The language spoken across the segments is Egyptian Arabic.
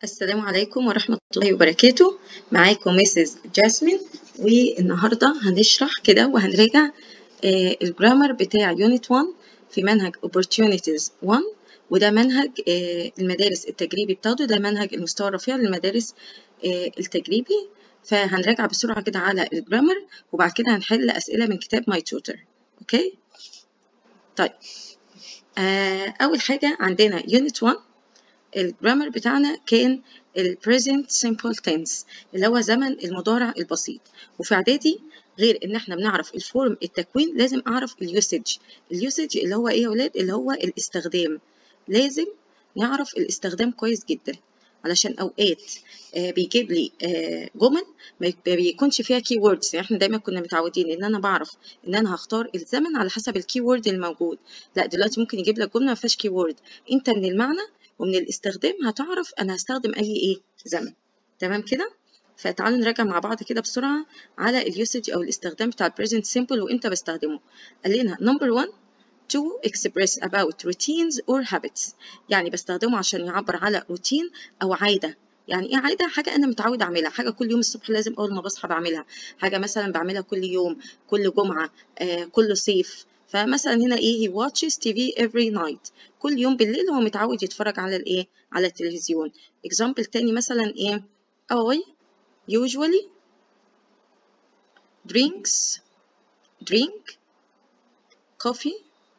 السلام عليكم ورحمة الله وبركاته معاكم ميسز جاسمين والنهاردة هنشرح كده وهنراجع آه، الجرامر بتاع يونت 1 في منهج opportunities 1 وده منهج آه، المدارس التجريبي بتاخده ده منهج المستوى الرفيع للمدارس آه، التجريبي فهنراجع بسرعة كده على الجرامر وبعد كده هنحل أسئلة من كتاب ماي توتر أوكي طيب آه، أول حاجة عندنا يونت 1 الجرامر بتاعنا كان ال present simple tense اللي هو زمن المضارع البسيط وفي اعدادي غير ان احنا بنعرف الفورم التكوين لازم اعرف اليوسج اليوسج اللي هو ايه يا ولاد اللي هو الاستخدام لازم نعرف الاستخدام كويس جدا علشان اوقات آه بيجيب لي آه جمل ما بيكونش فيها كي ووردز يعني احنا دايما كنا متعودين ان انا بعرف ان انا هختار الزمن على حسب الكي وورد الموجود لا دلوقتي ممكن يجيب لك جمله ما فيهاش كي وورد انت من المعنى ومن الاستخدام هتعرف انا هستخدم اي ايه زمن تمام كده فتعالوا نراجع مع بعض كده بسرعه على اليوسج او الاستخدام بتاع present simple وامتى بستخدمه قال لنا number one to express about routines or habits يعني بستخدمه عشان يعبر على روتين او عاده يعني ايه عاده حاجه انا متعود اعملها حاجه كل يوم الصبح لازم اول ما بصحى بعملها حاجه مثلا بعملها كل يوم كل جمعه آه كل صيف فمثلا هنا ايه he watches TV every night كل يوم بالليل هو متعود يتفرج على الايه على التلفزيون example تاني مثلا ايه I usually drinks drink coffee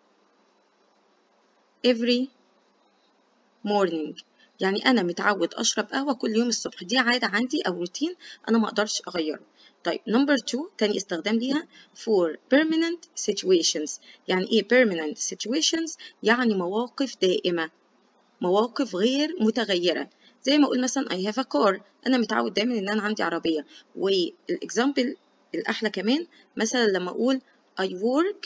every morning يعني انا متعود اشرب قهوه كل يوم الصبح دي عاده عندي او روتين انا ما اقدرش اغيره طيب نمبر 2 تاني استخدام ليها for permanent situations يعني ايه permanent situations يعني مواقف دائمة مواقف غير متغيرة زي ما اقول مثلا I have a car انا متعود دايما ان انا عندي عربية والاكزامبل الاحلى كمان مثلا لما اقول I work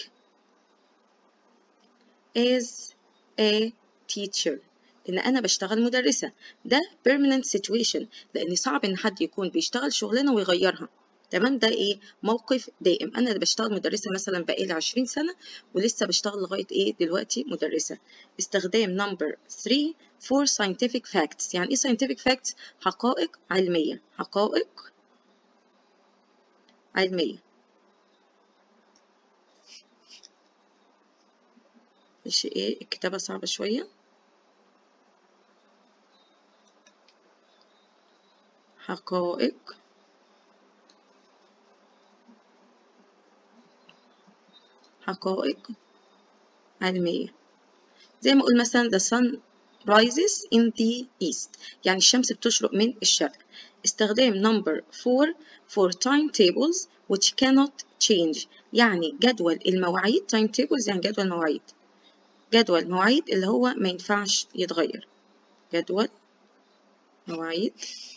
as a teacher ان انا بشتغل مدرسة ده permanent situation لان صعب ان حد يكون بيشتغل شغلانة ويغيرها تمام ده ايه موقف دائم انا اللي بشتغل مدرسه مثلا بقالي 20 سنه ولسه بشتغل لغايه ايه دلوقتي مدرسه استخدام نمبر 3 for scientific facts يعني ايه scientific facts حقائق علميه حقائق علميه مش ايه الكتابه صعبه شويه حقائق حقائق علمية زي ما أقول مثلا the sun rises in the east يعني الشمس بتشرق من الشرق استخدام number 4 for timetables which cannot change يعني جدول المواعيد timetables يعني جدول مواعيد جدول مواعيد اللي هو ما ينفعش يتغير جدول مواعيد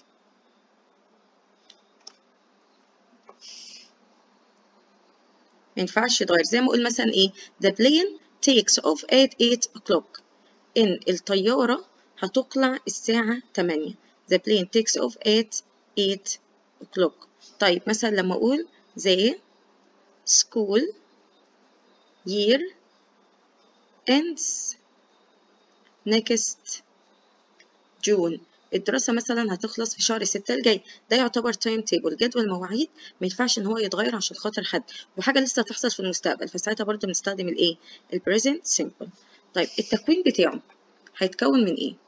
ما ينفعش يتغير زي ما اقول مثلا ايه the plane takes off at 8 o'clock ان الطيارة هتقلع الساعة 8 the plane takes off at 8 o'clock طيب مثلا لما اقول the school year ends next June الدراسة مثلا هتخلص في شهر ستة الجاي ده يعتبر تايم تيبل جدول مواعيد ما ينفعش ان هو يتغير عشان خاطر حد وحاجة لسه هتحصل في المستقبل فساعتها برضو بنستخدم الايه البريزنت سيمبل طيب التكوين بتاعه هيتكون من ايه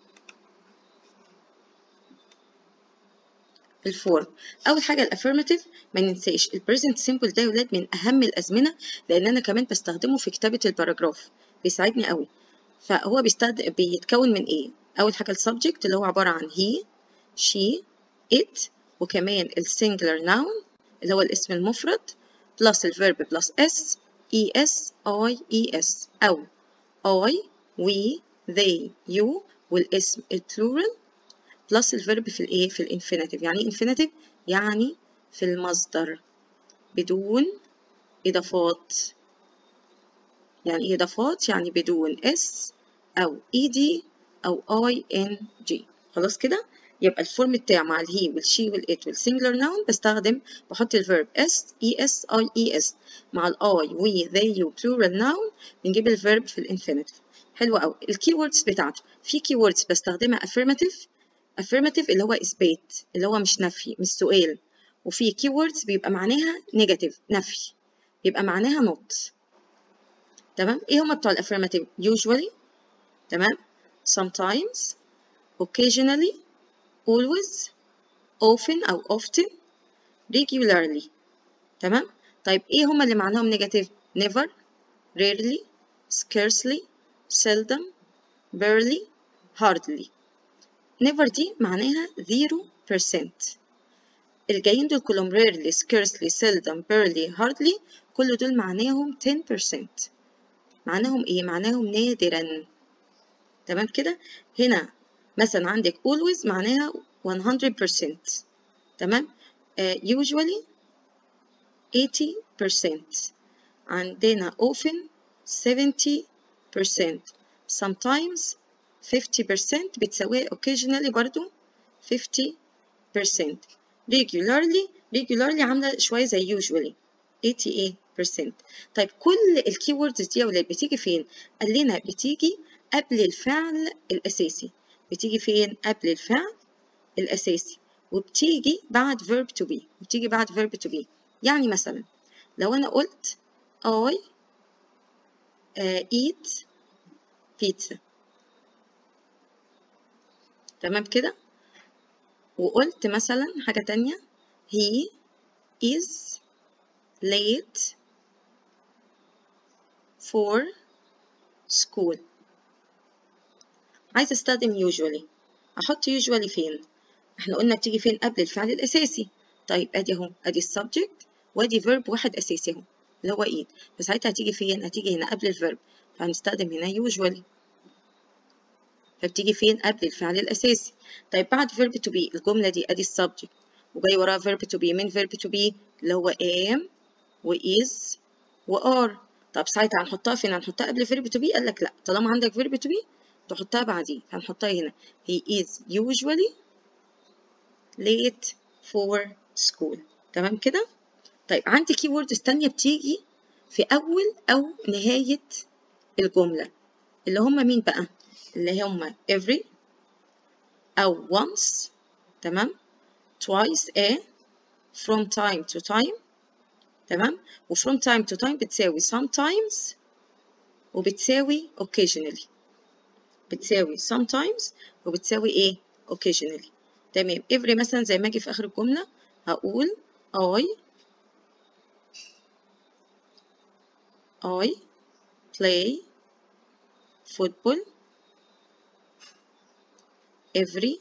الفورم اول حاجه الافيرماتيف ما ننساش البريزنت سيمبل ده يا ولاد من اهم الازمنه لان انا كمان بستخدمه في كتابه الباراجراف بيساعدني قوي فهو بيستخدم بيتكون من ايه أول حاجة السبجكت اللي هو عبارة عن he, she, it وكمان السنجلر noun اللي هو الاسم المفرد plus الفيرب plus s es I es أو I, we, they, you والاسم البلورال plus الفيرب في الايه في الانفينيتيف يعني ايه انفينيتيف يعني في المصدر بدون إضافات يعني ايه إضافات يعني بدون s أو ed أو ing خلاص كده يبقى الفورم بتاعه مع الهي والشي والإت والسنجلر ناون بستخدم بحط الفيرب اس اي اس اي اي اس مع الاي وي they you plural noun بنجيب الفيرب في الانفينيتيف حلو قوي الكي ووردز بتاعته في كي ووردز بستخدمها affirmative affirmative اللي هو إثبات اللي هو مش نفي مش سؤال وفي keywords بيبقى معناها negative نفي بيبقى معناها not تمام ايه هما بتوع الافirmative usually تمام sometimes occasionally always often أو often regularly تمام طيب ايه هما اللي معناهم negative never rarely scarcely seldom barely hardly never دي معناها 0% الجايين دول كلهم rarely scarcely seldom barely hardly كل دول معناهم 10% معناهم ايه معناهم نادرا تمام كده هنا مثلا عندك always معناها 100% تمام uh, usually 80% عندنا often 70% sometimes 50% بتساوي occasionally برضو 50% regularly regularly عاملة شوية زي usually 88% طيب كل الكيوردز دي يا ولاد بتيجي فين؟ قال لنا بتيجي قبل الفعل الأساسي بتيجي فين؟ قبل الفعل الأساسي وبتيجي بعد verb to be بتيجي بعد verb to be يعني مثلا لو أنا قلت I uh, eat pizza تمام كده وقلت مثلا حاجة تانية he is late for school عايز استخدم usually احط usually فين احنا قلنا بتيجي فين قبل الفعل الاساسي طيب ادي اهو ادي السبجكت وادي verb واحد اساسي اهو اللي هو eat فساعتها هتيجي فين هتيجي هنا قبل الفيرب فهنستخدم هنا usually فبتيجي فين قبل الفعل الاساسي طيب بعد verb to be الجمله دي ادي السبجكت وجاي وراها verb to be من verb to be اللي هو am و is و are طب ساعتها هنحطها فين هنحطها قبل verb to be قال لك لا طالما عندك verb to be تحطها بعديه هنحطها هنا he is usually late for school تمام كده طيب عندي keywords تانية بتيجي في أول أو نهاية الجملة اللي هم مين بقى؟ اللي هم every أو once تمام twice a from time to time تمام و from time to time بتساوي sometimes وبتساوي occasionally بتساوي sometimes وبتساوي ايه occasionally تمام every مثلا زي ما اجي في اخر الجملة هقول I I play football every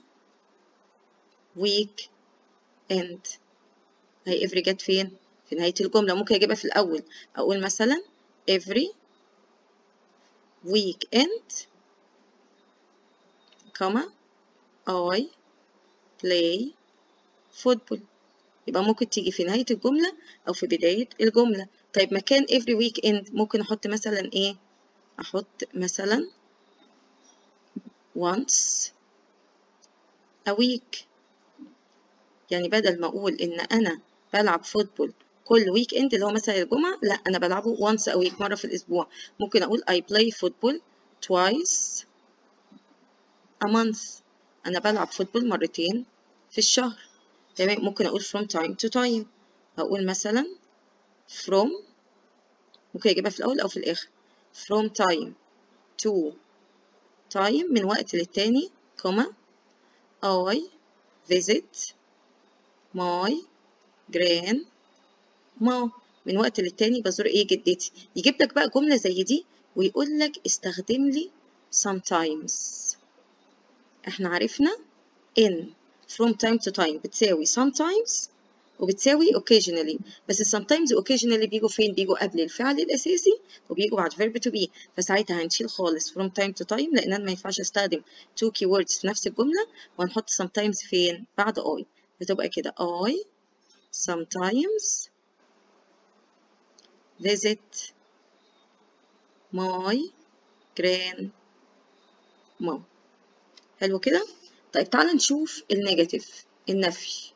week and هي every جت فين؟ في نهاية الجملة ممكن أجيبها في الأول أقول مثلا every weekend comma I play football يبقى ممكن تيجي في نهاية الجملة أو في بداية الجملة طيب مكان every weekend ممكن أحط مثلا إيه أحط مثلا once a week يعني بدل ما أقول إن أنا بلعب فوتبول كل ويك اند اللي هو مثلا الجمعة لا أنا بلعبه once a week مرة في الأسبوع ممكن أقول I play football twice a month أنا بلعب فوتبول مرتين في الشهر تمام ممكن أقول from time to time أقول مثلا from ممكن أجيبها في الأول أو في الآخر from time to time من وقت للتاني كوما I visit my grandma من وقت للتاني بزور ايه جدتي يجيب لك بقى جملة زي دي ويقول لك استخدم لي sometimes احنا عرفنا in from time to time بتساوي sometimes وبتساوي occasionally بس sometimes و occasionally بيجوا فين بيجوا قبل الفعل الأساسي وبيجوا بعد verb to be فساعتها هنشيل خالص from time to time لأن أنا ما ينفعش أستخدم two keywords في نفس الجملة وهنحط sometimes فين بعد I بتبقى كده I sometimes visit my grandma حلو كده طيب تعال نشوف النيجاتيف النفي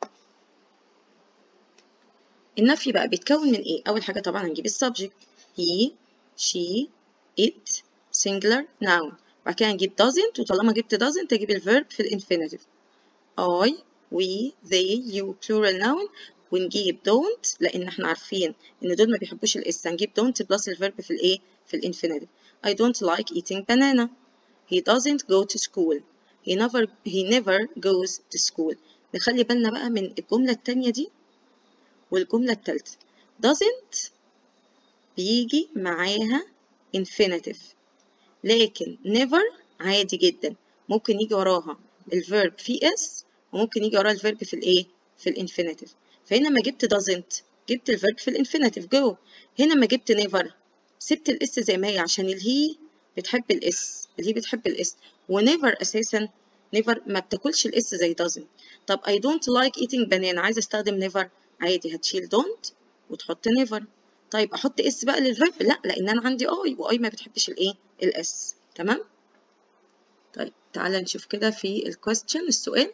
النفي بقى بيتكون من ايه اول حاجه طبعا هنجيب السبجكت he she it singular noun بعد كده هنجيب doesn't وطالما جبت doesn't اجيب الفيرب في الانفينيتيف I we they you plural noun ونجيب don't لأن احنا عارفين إن دول ما بيحبوش الإس هنجيب don't بلس الفيرب في الإيه؟ في الانفينيتيف I don't like eating banana he doesn't go to school he never he never goes to school نخلي بالنا بقى من الجملة التانية دي والجملة التالتة doesn't بيجي معاها infinitive لكن never عادي جدا ممكن يجي وراها الفيرب في اس وممكن يجي وراها الفيرب في الايه في الانفينيتيف فهنا ما جبت doesn't جبت الفيرب في الانفينيتيف جو هنا ما جبت never سبت الاس زي ما هي عشان الهي بتحب الاس الهي بتحب الاس ونيفر اساسا never ما بتاكلش الاس زي doesn't طب I don't like eating banana عايزه استخدم never عادي هتشيل don't وتحط never طيب احط اس بقى للفيرب لا لان انا عندي اي واي ما بتحبش الايه الاس تمام طيب تعالى نشوف كده في الكويستشن السؤال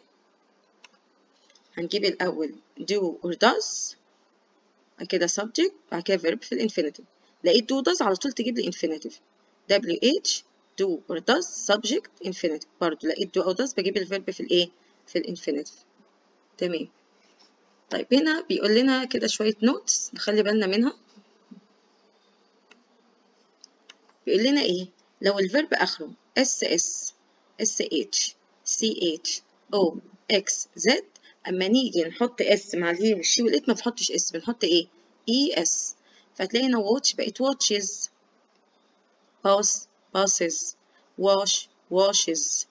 هنجيب الاول do or does بعد كده subject بعد كده verb في الانفينيتيف لقيت do does على طول تجيب لي infinitive wh do or does subject infinitive برضه لقيت do or does بجيب الفيرب في الايه في الانفينيتيف تمام طيب هنا بيقول لنا كده شوية نوتس نخلي بالنا منها بيقول لنا ايه لو الفيرب اخره اس اس اس اتش سي اتش او اكس زد اما نيجي نحط اس مع الهي والشي والات ما بنحطش اس بنحط ايه اي اس فتلاقي هنا واتش بقت واتشز باس باسز واش واشز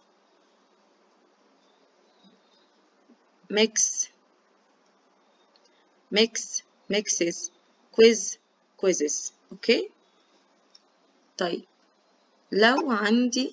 ميكس ميكس ميكسز كويز كويزز اوكي طيب لو عندي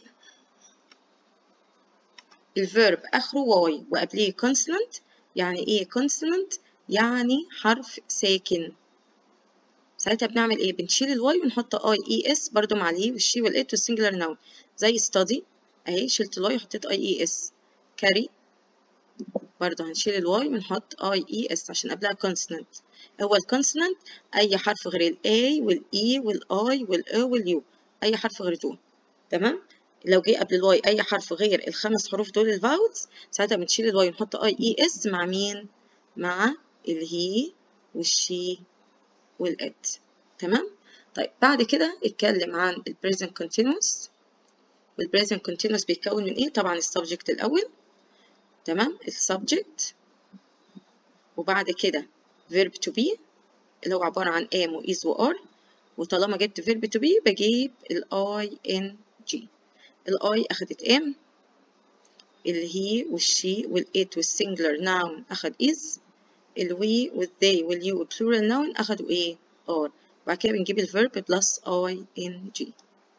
الفيرب اخره واي وقبليه consonant يعني ايه consonant يعني حرف ساكن ساعتها بنعمل ايه بنشيل الواي ونحط اي اي اس برضو مع الهي والشي والات والسنجلر نون زي study اهي شلت الواي وحطيت اي اي اس carry برضو هنشيل الواي ونحط اي اي اس عشان قبلها consonant هو الكونسونانت اي حرف غير الاي والاي والاي والاو واليو اي حرف غير دول تمام لو جه قبل الواي اي حرف غير الخمس حروف دول الفاولز ساعتها بنشيل الواي ونحط اي اي اس مع مين مع الهي والشي والات تمام طيب بعد كده اتكلم عن البريزنت continuous والبريزنت continuous بيتكون من ايه طبعا السبجكت الاول تمام السبجكت وبعد كده verb to be اللي هو عبارة عن am و is و are وطالما جبت verb to be بجيب ال ing ال I أخدت am ال he والشي والit والsingular noun أخد is ال we والthey واليو والplural noun أخدوا إيه are بعد كده بنجيب ال verb plus ing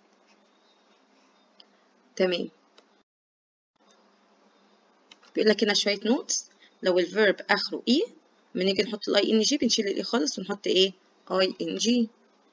تمام بيقول لك هنا شوية نوتس لو الفيرب آخره إي بنيجي نحط الاي ان جي بنشيل الاي خالص ونحط ايه اي ان جي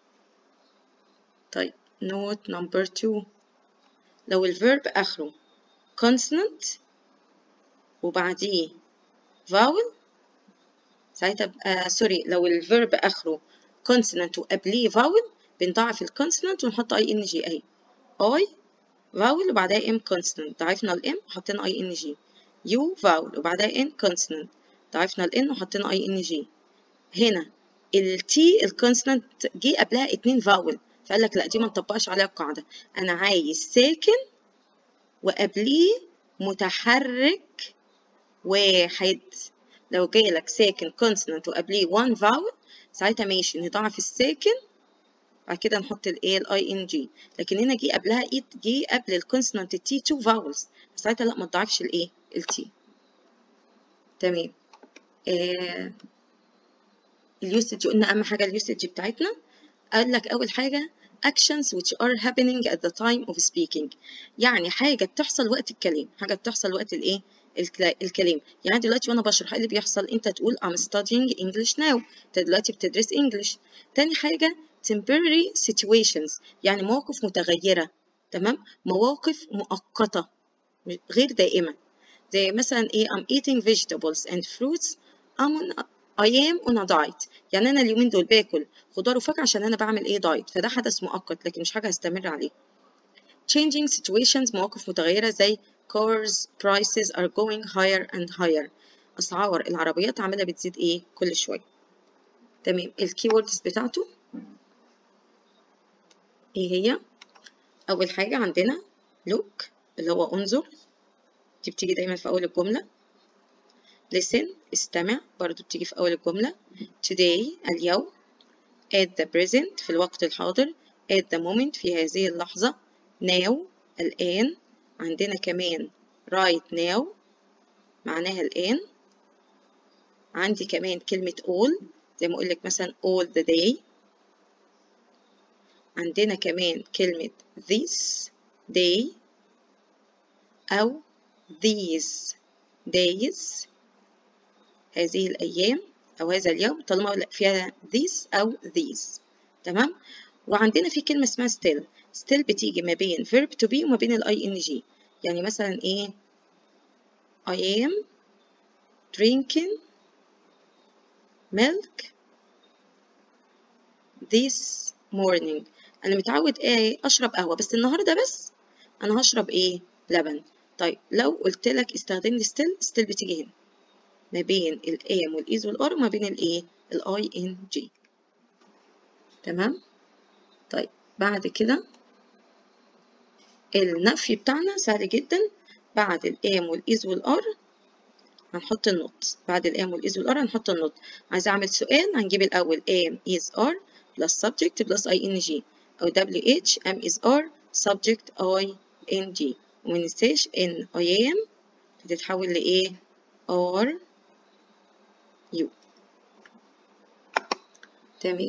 طيب نوت نمبر 2 لو الفيرب اخره consonant وبعديه vowel ساعتها آه سوري لو الفيرب اخره consonant وقبليه vowel بنضاعف الكونسونانت ونحط اي ان جي اهي اي vowel وبعدها ام consonant ضعفنا الام وحطينا اي ان جي يو vowel وبعدها ان consonant ضعفنا ال n وحطينا اي ان جي هنا ال t الكونستانت جه قبلها اتنين فاول فقال لك لا دي ما نطبقش عليها القاعده انا عايز ساكن وقبليه متحرك واحد لو جالك ساكن كونستانت وقبليه one فاول ساعتها ماشي نضاعف الساكن بعد كده نحط الايه الاي ان جي لكن هنا جه قبلها ايه جه قبل الكونستانت التي تو فاولز ساعتها لا ما تضاعفش الايه التي تمام آه اليوسج قلنا اهم حاجه اليوسج بتاعتنا قال لك اول حاجه actions which are happening at the time of speaking يعني حاجه بتحصل وقت الكلام حاجه بتحصل وقت الايه الكلام يعني دلوقتي وانا بشرح ايه اللي بيحصل انت تقول I'm studying English now انت دلوقتي بتدرس English تاني حاجه temporary situations يعني مواقف متغيره تمام مواقف مؤقته غير دائمه زي مثلا ايه I'm eating vegetables and fruits I'm on I am on a diet يعني أنا اليومين دول باكل خضار وفاكهة عشان أنا بعمل إيه دايت فده حدث مؤقت لكن مش حاجة هستمر عليه changing situations مواقف متغيرة زي cars prices are going higher and higher أسعار العربيات عمالة بتزيد إيه كل شوية تمام الكيوردز بتاعته إيه هي أول حاجة عندنا look اللي هو انظر دي بتيجي دايما في أول الجملة listen استمع برضو بتيجي في أول الجملة today اليوم at the present في الوقت الحاضر at the moment في هذه اللحظة now الآن عندنا كمان right now معناها الآن عندي كمان كلمة all زي ما أقولك مثلا all the day عندنا كمان كلمة this day أو these days هذه الأيام أو هذا اليوم طالما فيها this أو these تمام وعندنا في كلمة اسمها still still بتيجي ما بين verb to be وما بين ال ing يعني مثلا إيه I am drinking milk this morning أنا متعود إيه أشرب قهوة بس النهاردة بس أنا هشرب إيه لبن طيب لو قلت لك استخدم لي still still بتيجي هنا ما بين الام والايز والار وما بين الايه الاي ان جي تمام طيب بعد كده النفي بتاعنا سهل جدا بعد الام والايز والار هنحط النوت بعد الام والايز والار هنحط النوت عايز اعمل سؤال هنجيب الاول am is are plus subject plus ing او wh am is are subject ing وما ننساش ان I am بتتحول لإيه؟ are you تمام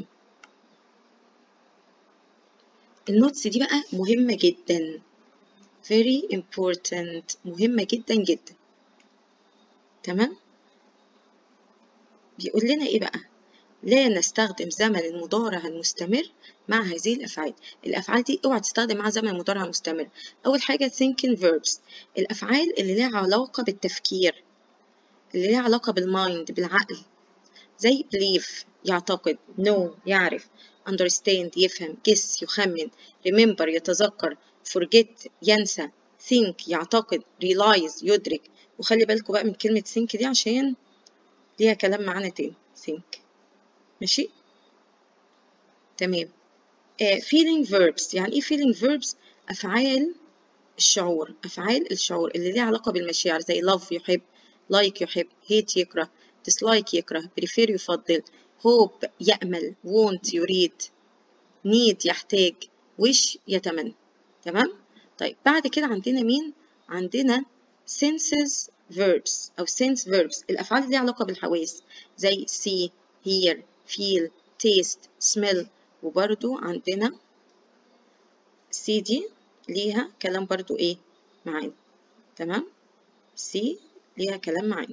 النوتس دي بقى مهمة جدا very important مهمة جدا جدا تمام بيقول لنا ايه بقى لا نستخدم زمن المضارع المستمر مع هذه الأفعال الأفعال دي اوعى تستخدم مع زمن المضارع المستمر أول حاجة thinking verbs الأفعال اللي لها علاقة بالتفكير اللي لها علاقة بالمايند بالعقل زي believe يعتقد know يعرف understand يفهم guess يخمن remember يتذكر forget ينسى think يعتقد realize يدرك وخلي بالكم بقى من كلمة think دي عشان ليها كلام معانا تاني think ماشي تمام آه feeling verbs يعني ايه feeling verbs أفعال الشعور أفعال الشعور اللي ليها علاقة بالمشاعر زي love يحب like يحب hate يكره dislike يكره prefer يفضل hope يأمل want يريد need يحتاج wish يتمنى تمام طيب بعد كده عندنا مين عندنا senses verbs أو sense verbs الأفعال اللي ليها علاقة بالحواس زي see hear feel taste smell وبرضو عندنا سي دي ليها كلام برضو ايه معانا تمام سي ليها كلام معانا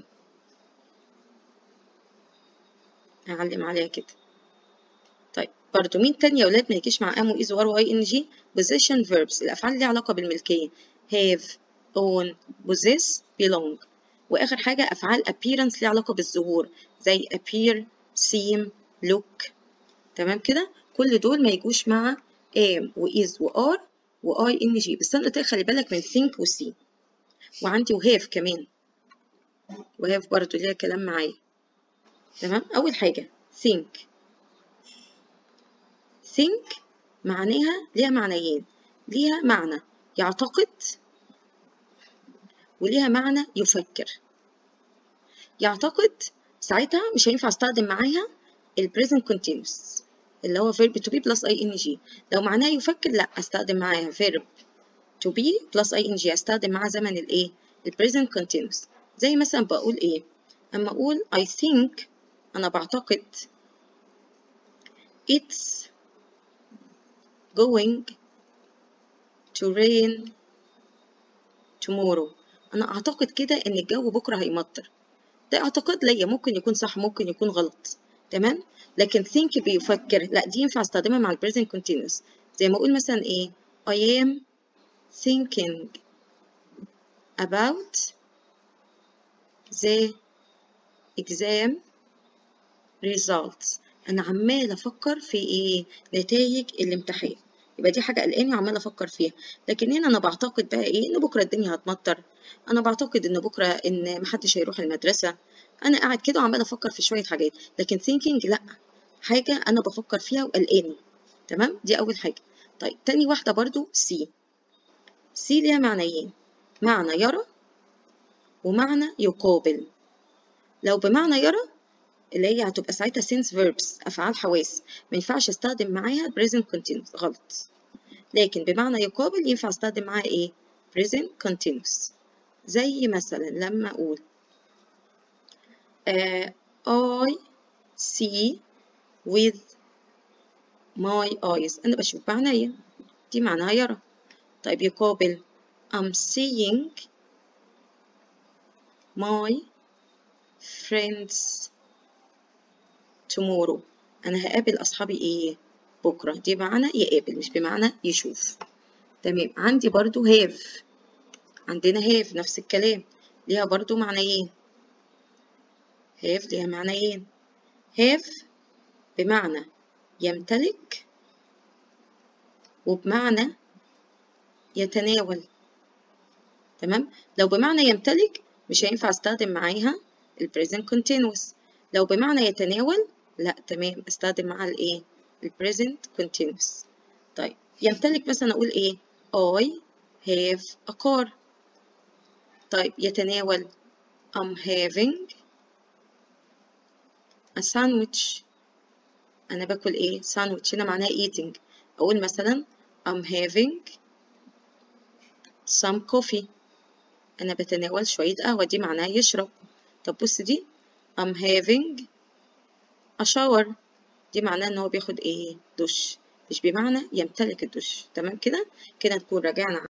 هعلم عليها كده طيب برضو مين تاني يا ولاد ما يجيش مع ام وايز وار واي ان جي possession verbs الافعال اللي ليها علاقه بالملكيه have own possess belong واخر حاجه افعال appearance ليها علاقه بالظهور زي appear seem look تمام كده كل دول ما يجوش مع am وis وار واي ان جي بس انا قلت خلي بالك من think وسي وعندي وهاف كمان وهاف برضو ليها كلام معايا تمام اول حاجه think think معناها ليها معنيين ليها معنى يعتقد وليها معنى يفكر يعتقد ساعتها مش هينفع استخدم معاها ال present continuous اللي هو verb to be plus ing لو معناها يفكر لا استخدم معاها verb to be plus ing استخدم معاها زمن الايه ال present continuous زي مثلا بقول ايه اما اقول I think انا بعتقد it's going to rain tomorrow انا اعتقد كده ان الجو بكره هيمطر ده اعتقاد ليا ممكن يكون صح ممكن يكون غلط تمام لكن think بيفكر لا دي ينفع استخدمها مع ال present continuous زي ما اقول مثلا ايه I am thinking about the exam results انا عمال افكر في ايه نتائج الامتحان يبقى دي حاجه قلقاني وعمال افكر فيها لكن هنا انا بعتقد بقى ايه ان بكره الدنيا هتمطر انا بعتقد ان بكره ان محدش هيروح المدرسه انا قاعد كده وعمال افكر في شويه حاجات لكن thinking لا حاجه انا بفكر فيها وقلقاني تمام دي اول حاجه طيب تاني واحده برضو سي سي ليها معنيين معنى يرى ومعنى يقابل لو بمعنى يرى اللي هي هتبقى ساعتها sense verbs أفعال حواس ما ينفعش استخدم معاها present continuous غلط لكن بمعنى يقابل ينفع استخدم معاها ايه present continuous زي مثلا لما أقول uh, I see with my eyes أنا بشوف بعناية دي معناها يرى طيب يقابل I'm seeing my friends tomorrow أنا هقابل أصحابي إيه بكرة دي بمعنى يقابل مش بمعنى يشوف تمام عندي برضو have عندنا have نفس الكلام ليها برضو معنيين have ليها معنيين have بمعنى يمتلك وبمعنى يتناول تمام لو بمعنى يمتلك مش هينفع استخدم معاها ال present continuous لو بمعنى يتناول لا تمام استخدم معاها الايه ال present continuous طيب يمتلك مثلا اقول ايه I have a car طيب يتناول I'm having a sandwich أنا باكل إيه sandwich هنا معناها eating أقول مثلا I'm having some coffee أنا بتناول شوية قهوة دي معناها يشرب طب بص دي I'm having a shower دي معناها إن هو بياخد إيه دش مش بمعنى يمتلك الدش تمام كده كده نكون راجعنا